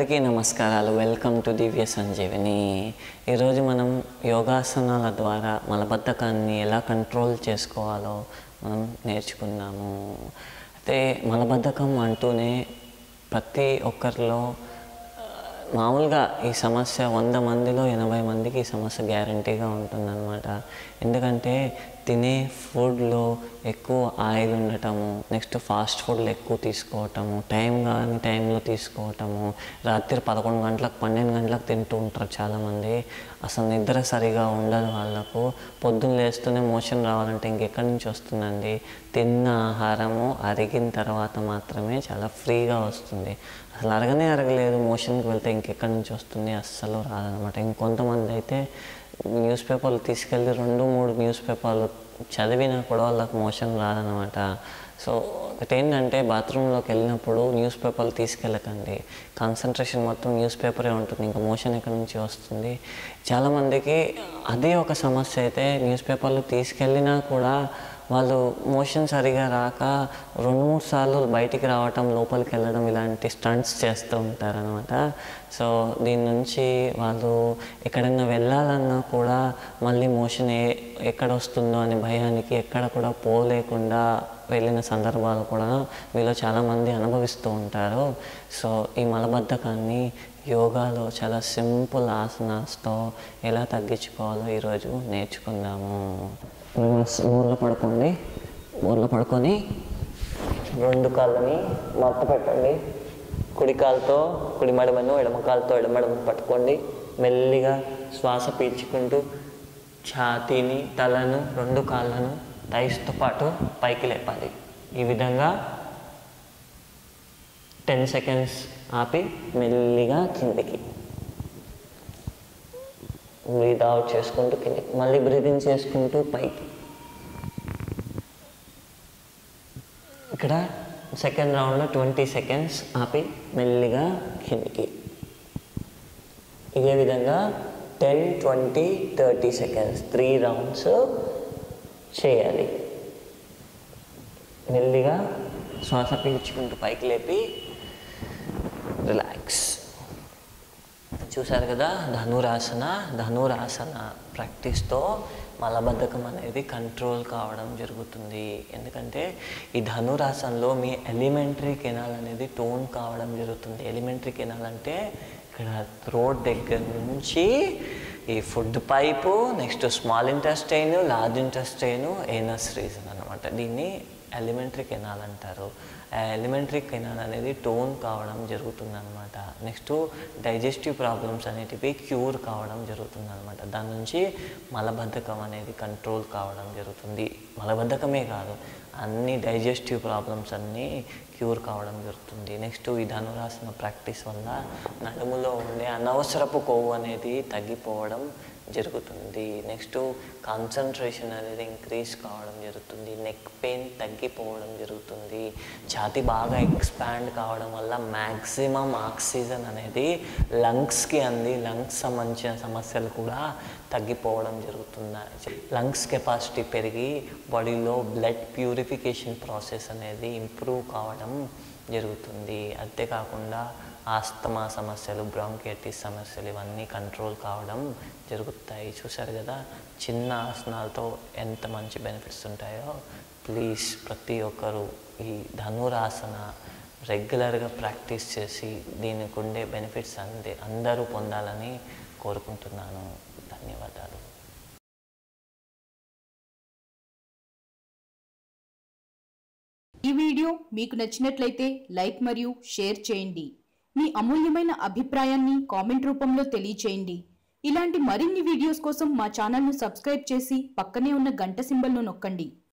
అందరికీ నమస్కారాలు welcome to దివ్య సంజీవిని ఈరోజు మనం యోగాసనాల ద్వారా మలబద్ధకాన్ని ఎలా కంట్రోల్ చేసుకోవాలో మనం నేర్చుకుందాము అయితే మలబద్ధకం అంటూనే ప్రతి ఒక్కరిలో ఆ, మామూలుగా ఈ సమస్య వంద మందిలో ఎనభై మందికి ఈ సమస్య గ్యారంటీగా ఉంటుందన్నమాట ఎందుకంటే తినే ఫుడ్లో ఎక్కువ ఆయిల్ ఉండటము నెక్స్ట్ ఫాస్ట్ ఫుడ్లు ఎక్కువ తీసుకోవటము టైం కానీ టైంలో తీసుకోవటము రాత్రి పదకొండు గంటలకు పన్నెండు గంటలకు తింటూ ఉంటారు చాలామంది అసలు నిద్ర సరిగా ఉండదు వాళ్ళకు పొద్దున్న లేస్తూనే మోషన్ రావాలంటే ఇంకెక్కడి నుంచి వస్తుందండి తిన్న ఆహారము అరిగిన తర్వాత మాత్రమే చాలా ఫ్రీగా వస్తుంది అసలు అరగనే అరగలేదు మోషన్కి వెళ్తే ఇంకెక్కడి నుంచి వస్తుంది అస్సలు రాదనమాట ఇంకొంతమంది అయితే న్యూస్ పేపర్లు తీసుకెళ్ళి రెండు మూడు న్యూస్ పేపర్లు చదివినా కూడా వాళ్ళకి మోషన్ రాదనమాట సో ఒకటి ఏంటంటే బాత్రూంలోకి వెళ్ళినప్పుడు న్యూస్ పేపర్లు తీసుకెళ్ళకండి కాన్సన్ట్రేషన్ మొత్తం న్యూస్ పేపరే ఉంటుంది ఇంకా మోషన్ ఎక్కడి నుంచి వస్తుంది చాలామందికి అదే ఒక సమస్య అయితే న్యూస్ పేపర్లు తీసుకెళ్ళినా కూడా వాళ్ళు మోషన్ సరిగా రాక రెండు మూడు సార్లు బయటికి రావటం లోపలికి వెళ్ళడం ఇలాంటి స్టంట్స్ చేస్తూ ఉంటారనమాట సో దీని నుంచి వాళ్ళు ఎక్కడైనా వెళ్ళాలన్నా కూడా మళ్ళీ మోషన్ ఏ ఎక్కడ వస్తుందో అనే భయానికి ఎక్కడ కూడా పోలేకుండా వెళ్ళిన సందర్భాలు కూడా వీళ్ళు చాలామంది అనుభవిస్తూ ఉంటారు సో ఈ మలబద్ధకాన్ని యోగాలో చాలా సింపుల్ ఆసనాస్తో ఎలా తగ్గించుకోవాలో ఈరోజు నేర్చుకుందాము ఊర్లో పడుకోండి ఊర్లో పడుకొని రెండు కాళ్ళని మడత పెట్టండి కుడి కాలుతో కుడి మడమను ఎడమ కాలుతో ఎడమ మడమను పట్టుకోండి మెల్లిగా శ్వాస పీల్చుకుంటూ ఛాతీని తలను రెండు కాళ్ళను థైస్తో పాటు పైకి లేపాలి ఈ విధంగా టెన్ సెకండ్స్ ఆపి మెల్లిగా కిందికి బ్రీత్ అవుట్ చేసుకుంటూ కిందికి మళ్ళీ బ్రీతింగ్ చేసుకుంటూ పైకి ఇక్కడ సెకండ్ రౌండ్లో ట్వంటీ సెకండ్స్ ఆపి మెల్లిగా కిందికి ఇదే విధంగా ten twenty thirty seconds three rounds చేయాలి మెల్లిగా శ్వాస పీల్చుకుంటూ పైకి లేపి రిలాక్స్ చూశారు కదా ధనురాసన ధనురాసన ప్రాక్టీస్తో మలబద్ధకం అనేది కంట్రోల్ కావడం జరుగుతుంది ఎందుకంటే ఈ ధనురాసనలో మీ ఎలిమెంటరీ కెనాల్ అనేది టోన్ కావడం జరుగుతుంది ఎలిమెంటరీ కెనాల్ అంటే ఇక్కడ థ్రోట్ దగ్గర నుంచి ఈ food pipe next small intestine large intestine anus region అనమాట దీన్ని ఎలిమెంటరీ కెనాల్ అంటారు ఆ ఎలిమెంటరీ కెనాల్ అనేది టోన్ కావడం జరుగుతుంది అనమాట నెక్స్ట్ డైజెస్టివ్ ప్రాబ్లమ్స్ అనేటివి క్యూర్ కావడం జరుగుతుంది అనమాట దాని నుంచి మలబద్ధకం అనేది కంట్రోల్ కావడం జరుగుతుంది మలబద్ధకమే కాదు అన్ని డైజెస్టివ్ ప్రాబ్లమ్స్ అన్నీ క్యూర్ కావడం జరుగుతుంది నెక్స్ట్ ఈ ధనురాసన ప్రాక్టీస్ వల్ల నడుములో ఉండే అనవసరపు కొవ్వు అనేది తగ్గిపోవడం జరుగుతుంది నెక్స్ట్ కాన్సన్ట్రేషన్ అనేది ఇంక్రీజ్ కావడం జరుగుతుంది నెక్ పెయిన్ తగ్గిపోవడం జరుగుతుంది ఛాతి బాగా ఎక్స్పాండ్ కావడం వల్ల మ్యాక్సిమం ఆక్సిజన్ అనేది లంగ్స్కి అంది లంగ్స్ సంబంధించిన సమస్యలు కూడా తగ్గిపోవడం జరుగుతుంది లంగ్స్ కెపాసిటీ పెరిగి బాడీలో బ్లడ్ ప్యూరిఫికేషన్ ప్రాసెస్ అనేది ఇంప్రూవ్ కావడం జరుగుతుంది అంతేకాకుండా ఆస్తమా సమస్యలు బ్రాంకైటిస్ సమస్యలు ఇవన్నీ కంట్రోల్ కావడం జరుగుతాయి చూసారు కదా చిన్న ఆసనాలతో ఎంత మంచి బెనిఫిట్స్ ఉంటాయో ప్లీజ్ ప్రతి ఒక్కరూ ఈ ధనురాసన రెగ్యులర్గా ప్రాక్టీస్ చేసి దీనికి ఉండే బెనిఫిట్స్ అందే అందరూ పొందాలని కోరుకుంటున్నాను ధన్యవాదాలు ఈ వీడియో మీకు నచ్చినట్లయితే లైక్ మరియు షేర్ చేయండి మీ అమూల్యమైన అభిప్రాయాన్ని కామెంట్ రూపంలో తెలియచేయండి ఇలాంటి మరిన్ని వీడియోస్ కోసం మా ఛానల్ను సబ్స్క్రైబ్ చేసి పక్కనే ఉన్న గంట సింబల్ను నొక్కండి